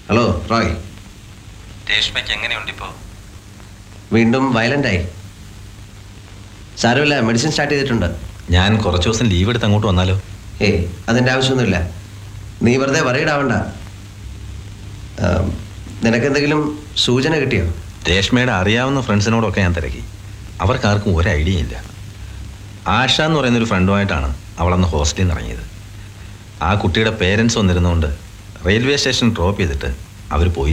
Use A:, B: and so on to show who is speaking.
A: hello Roy
B: രേഷ്മയ്ക്ക് എങ്ങനെയുണ്ട് ഇപ്പോൾ
A: വീണ്ടും വയലൻ്റ് ആയി സാരമില്ല മെഡിസിൻ സ്റ്റാർട്ട് ചെയ്തിട്ടുണ്ട്
B: ഞാൻ കുറച്ച് ദിവസം ലീവ് എടുത്ത് അങ്ങോട്ട് വന്നാലോ
A: ഏയ് അതിൻ്റെ ആവശ്യമൊന്നുമില്ല നീ വെറുതെ വറയിടാവണ്ട നിനക്കെന്തെങ്കിലും സൂചന കിട്ടിയോ
B: രേഷ്മയുടെ അറിയാവുന്ന ഫ്രണ്ട്സിനോടൊക്കെ ഞാൻ തിരക്കി അവർക്കാർക്കും ഒരു ഐഡിയ ഇല്ല ആശ എന്ന് പറയുന്നൊരു ഫ്രണ്ടുമായിട്ടാണ് അവളന്ന് ഹോസ്റ്റലിൽ നിന്ന് ഇറങ്ങിയത് ആ കുട്ടിയുടെ പേരൻസ് വന്നിരുന്നുകൊണ്ട് റെയിൽവേ സ്റ്റേഷൻ ഡ്രോപ്പ് ചെയ്തിട്ട് അവർ പോയി